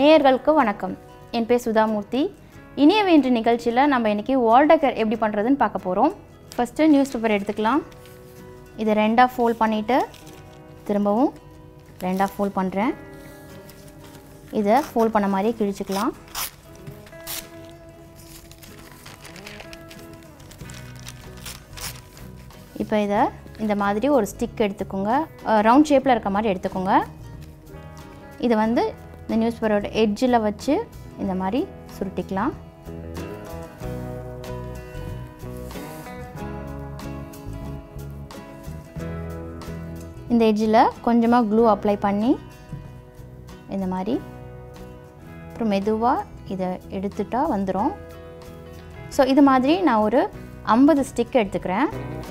நேயர்களுக்கு வணக்கம் என் பேர் சுதாமூர்த்தி இனிய வேண்டு நிகழ்ச்சியில் நம்ம இன்றைக்கி வால்டக்கர் எப்படி பண்ணுறதுன்னு பார்க்க போகிறோம் ஃபஸ்ட்டு நியூஸ் பேப்பர் எடுத்துக்கலாம் இதை ரெண்டாக ஃபோல்ட் பண்ணிவிட்டு திரும்பவும் ரெண்டாக ஃபோல்ட் பண்ணுறேன் இதை ஃபோல்ட் பண்ண மாதிரியே கிழிச்சிக்கலாம் இப்போ இதை இந்த மாதிரி ஒரு ஸ்டிக் எடுத்துக்கோங்க ரவுண்ட் ஷேப்பில் இருக்க மாதிரி எடுத்துக்கோங்க இது வந்து இந்த நியூஸ் பேப்பரோட எட்ஜில் வச்சு இந்த மாதிரி சுருட்டிக்கலாம் இந்த எட்ஜில் கொஞ்சமாக க்ளூ அப்ளை பண்ணி இந்த மாதிரி அப்புறம் மெதுவாக இதை எடுத்துட்டா வந்துடும் ஸோ இது மாதிரி நான் ஒரு ஐம்பது ஸ்டிக் எடுத்துக்கிறேன்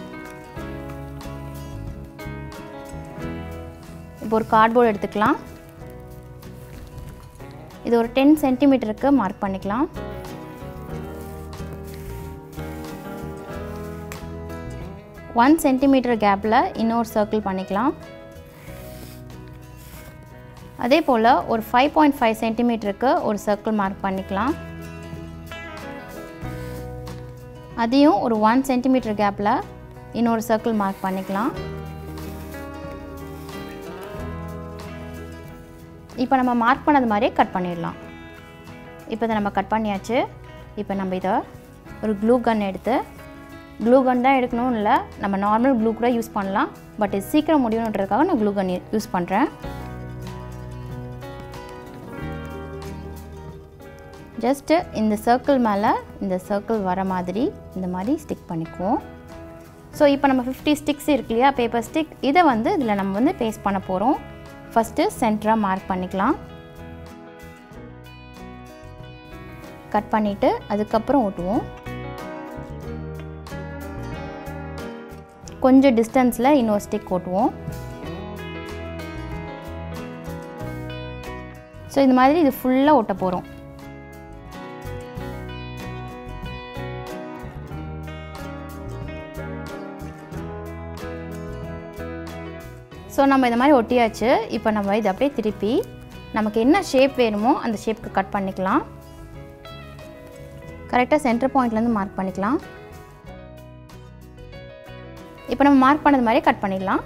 இப்போ ஒரு கார்ட்போர்டு எடுத்துக்கலாம் இது ஒரு டென் சென்டிமீட்டருக்கு மார்க் பண்ணிக்கலாம் ஒன் சென்டிமீட்டர் கேப்பில் இன்னொரு சர்க்கிள் பண்ணிக்கலாம் அதே போல் ஒரு ஃபைவ் பாயிண்ட் ஃபைவ் சென்டிமீட்டருக்கு ஒரு சர்க்கிள் மார்க் பண்ணிக்கலாம் அதையும் ஒரு ஒன் சென்டிமீட்டர் கேப்பில் இன்னொரு சர்க்கிள் மார்க் பண்ணிக்கலாம் இப்போ நம்ம மார்க் பண்ணது மாதிரியே கட் பண்ணிடலாம் இப்போ இதை நம்ம கட் பண்ணியாச்சு இப்போ நம்ம இதை ஒரு க்ளூ கன் எடுத்து க்ளூ கன் தான் எடுக்கணும் இல்லை நம்ம நார்மல் க்ளூ கூட யூஸ் பண்ணலாம் பட் இது சீக்கிரம் முடியணுன்றதுக்காக நான் க்ளூ கன் யூஸ் பண்ணுறேன் ஜஸ்ட்டு இந்த சர்க்கிள் மேலே இந்த சர்க்கிள் வர மாதிரி இந்த மாதிரி ஸ்டிக் பண்ணிக்குவோம் ஸோ இப்போ நம்ம ஃபிஃப்டி ஸ்டிக்ஸ் இருக்கு இல்லையா பேப்பர் ஸ்டிக் இதை வந்து இதில் நம்ம வந்து பேஸ்ட் பண்ண போகிறோம் ஃபஸ்ட்டு சென்டராக மார்க் பண்ணிக்கலாம் கட் பண்ணிவிட்டு அதுக்கப்புறம் ஓட்டுவோம் கொஞ்சம் டிஸ்டன்ஸில் இன்னொரு ஸ்டிக் ஓட்டுவோம் ஸோ இந்த மாதிரி இது ஃபுல்லாக ஓட்ட போகிறோம் ஸோ நம்ம இந்த மாதிரி ஒட்டியாச்சு இப்போ நம்ம இதை அப்படியே திருப்பி நமக்கு என்ன ஷேப் வேணுமோ அந்த ஷேப்புக்கு கட் பண்ணிக்கலாம் கரெக்டாக சென்டர் பாயிண்ட்லேருந்து மார்க் பண்ணிக்கலாம் இப்போ நம்ம மார்க் பண்ணது மாதிரி கட் பண்ணிடலாம்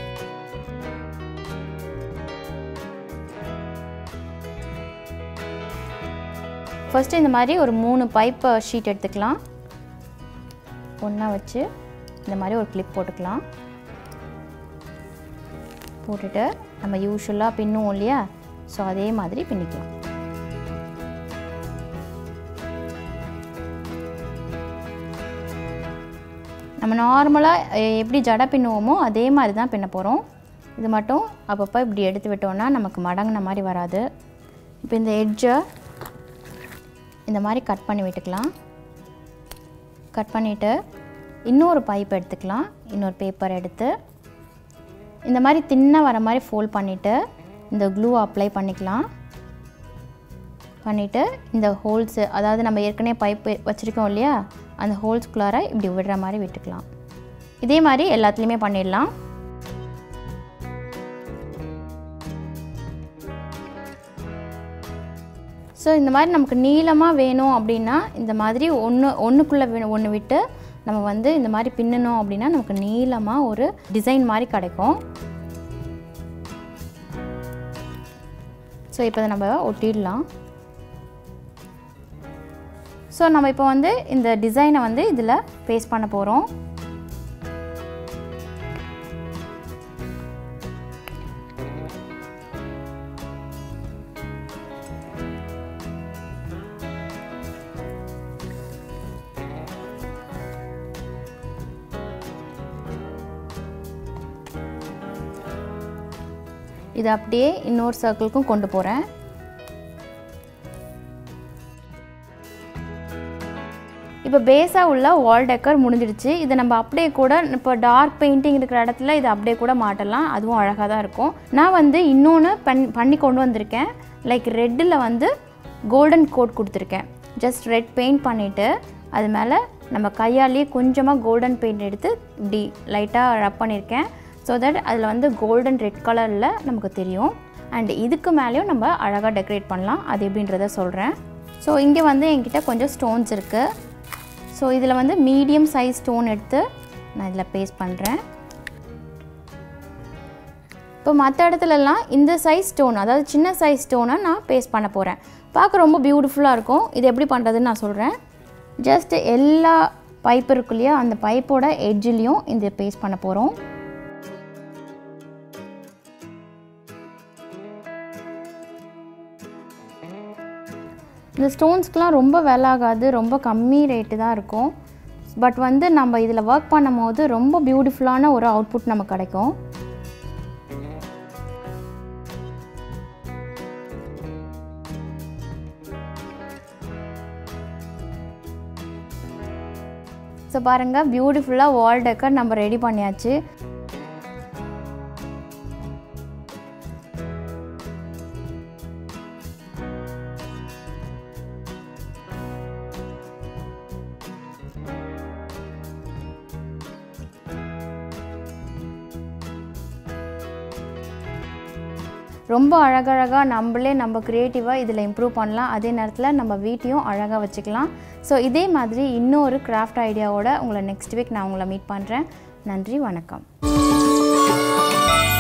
ஃபஸ்ட்டு இந்த மாதிரி ஒரு மூணு பைப் ஷீட் எடுத்துக்கலாம் ஒன்றா வச்சு இந்த மாதிரி ஒரு கிளிப் போட்டுக்கலாம் போட்டுட்டு நம்ம யூஸ்வலாக பின்னுவோம் இல்லையா ஸோ அதே மாதிரி பின்னிக்கலாம் நம்ம நார்மலாக எப்படி ஜடை பின்னுவோமோ அதே மாதிரி தான் பின்ன போகிறோம் இது மட்டும் அப்பப்போ இப்படி எடுத்து விட்டோம்னா நமக்கு மடங்கின மாதிரி வராது இப்போ இந்த எட்ஜை இந்த மாதிரி கட் பண்ணி விட்டுக்கலாம் கட் பண்ணிவிட்டு இன்னொரு பைப் எடுத்துக்கலாம் இன்னொரு பேப்பர் எடுத்து இந்த மாதிரி தின்னாக வர மாதிரி ஃபோல்ட் பண்ணிவிட்டு இந்த க்ளூ அப்ளை பண்ணிக்கலாம் பண்ணிவிட்டு இந்த ஹோல்ஸு அதாவது நம்ம ஏற்கனவே பைப் வச்சுருக்கோம் இல்லையா அந்த ஹோல்ஸ்குள்ளார இப்படி விடுற மாதிரி விட்டுக்கலாம் இதே மாதிரி எல்லாத்துலேயுமே பண்ணிடலாம் ஸோ இந்த மாதிரி நமக்கு நீளமாக வேணும் அப்படின்னா இந்த மாதிரி ஒன்று ஒன்றுக்குள்ளே ஒன்று விட்டு நம்ம வந்து இந்த மாதிரி பின்னணும் அப்படின்னா நமக்கு நீளமாக ஒரு டிசைன் மாதிரி கிடைக்கும் ஸோ இப்போ இதை நம்ம ஒட்டிடலாம் ஸோ நம்ம இப்போ வந்து இந்த டிசைனை வந்து இதில் பேஸ்ட் பண்ண போகிறோம் இதை அப்படியே இன்னொரு சர்க்கிளுக்கும் கொண்டு போகிறேன் இப்போ பேஸாக உள்ள வால் டெக்கர் முடிஞ்சிடுச்சு இதை நம்ம அப்படியே கூட இப்போ டார்க் பெயிண்டிங் இருக்கிற இடத்துல இதை அப்படியே கூட மாட்டலாம் அதுவும் அழகாக தான் இருக்கும் நான் வந்து இன்னொன்று பண் பண்ணி கொண்டு வந்திருக்கேன் லைக் ரெட்டில் வந்து கோல்டன் கோட் கொடுத்துருக்கேன் ஜஸ்ட் ரெட் பெயிண்ட் பண்ணிவிட்டு அது மேலே நம்ம கையாலேயே கொஞ்சமாக கோல்டன் பெயிண்ட் எடுத்து இப்படி லைட்டாக ரப் பண்ணியிருக்கேன் ஸோ தட் அதில் வந்து கோல்டன் ரெட் கலரில் நமக்கு தெரியும் அண்ட் இதுக்கு மேலேயும் நம்ம அழகாக டெக்கரேட் பண்ணலாம் அது எப்படின்றத சொல்கிறேன் ஸோ இங்கே வந்து என்கிட்ட கொஞ்சம் ஸ்டோன்ஸ் இருக்குது ஸோ இதில் வந்து மீடியம் சைஸ் ஸ்டோன் எடுத்து நான் இதில் பேஸ்ட் பண்ணுறேன் இப்போ மற்ற இடத்துலலாம் இந்த சைஸ் ஸ்டோன் அதாவது சின்ன சைஸ் ஸ்டோனை நான் பேஸ்ட் பண்ண போகிறேன் பார்க்க ரொம்ப பியூட்டிஃபுல்லாக இருக்கும் இது எப்படி பண்ணுறதுன்னு நான் சொல்கிறேன் ஜஸ்ட் எல்லா பைப் இருக்கு இல்லையா அந்த பைப்போட எட்ஜிலையும் இந்த பேஸ்ட் பண்ண போகிறோம் இந்த ஸ்டோன்ஸ்க்கெலாம் ரொம்ப விலை ஆகாது ரொம்ப கம்மி ரேட்டு தான் இருக்கும் பட் வந்து நம்ம இதில் ஒர்க் பண்ணும் போது ரொம்ப பியூட்டிஃபுல்லான ஒரு அவுட்புட் நமக்கு கிடைக்கும் ஸோ பாருங்கள் பியூட்டிஃபுல்லாக வால் டெக்கர் நம்ம ரெடி பண்ணியாச்சு ரொம்ப அழகழகாக நம்மளே நம்ம க்ரியேட்டிவாக இதில் இம்ப்ரூவ் பண்ணலாம் அதே நேரத்தில் நம்ம வீட்டையும் அழகாக வச்சுக்கலாம் ஸோ இதே மாதிரி இன்னொரு கிராஃப்ட் ஐடியாவோட உங்களை நெக்ஸ்ட் வீக் நான் உங்களை மீட் பண்ணுறேன் நன்றி வணக்கம்